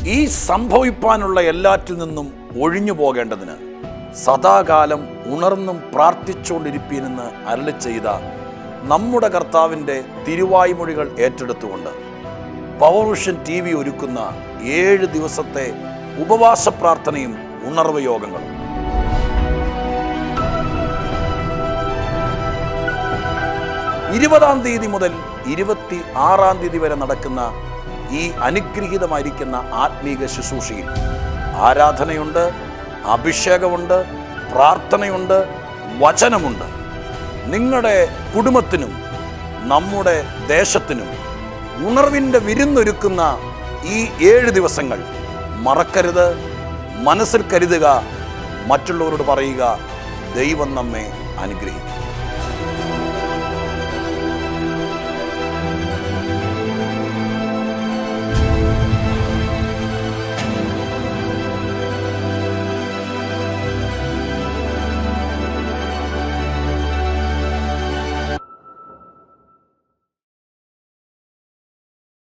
ഈ സംഭവിപ്പാനുള്ള എല്ലാറ്റിൽ നിന്നും ഒഴിഞ്ഞു പോകേണ്ടതിന് സദാകാലം ഉണർന്നും പ്രാർത്ഥിച്ചുകൊണ്ടിരിപ്പീനെന്ന് അരളി ചെയ്ത നമ്മുടെ കർത്താവിൻ്റെ തിരുവായ്മൊഴികൾ ഏറ്റെടുത്തുകൊണ്ട് പവർ വിഷൻ ടി വി ഒരുക്കുന്ന ഏഴ് ദിവസത്തെ ഉപവാസ പ്രാർത്ഥനയും ഉണർവ് യോഗങ്ങളും ഇരുപതാം തീയതി മുതൽ ഇരുപത്തി ആറാം തീയതി വരെ നടക്കുന്ന ഈ അനുഗ്രഹീതമായിരിക്കുന്ന ആത്മീക ശുശ്രൂഷയിൽ ആരാധനയുണ്ട് അഭിഷേകമുണ്ട് പ്രാർത്ഥനയുണ്ട് വചനമുണ്ട് നിങ്ങളുടെ കുടുംബത്തിനും നമ്മുടെ ദേശത്തിനും ഉണർവിൻ്റെ വിരുന്നൊരുക്കുന്ന ഈ ഏഴ് ദിവസങ്ങൾ മറക്കരുത് മനസ്സിൽ കരുതുക മറ്റുള്ളവരോട് പറയുക ദൈവം നമ്മെ അനുഗ്രഹിക്കും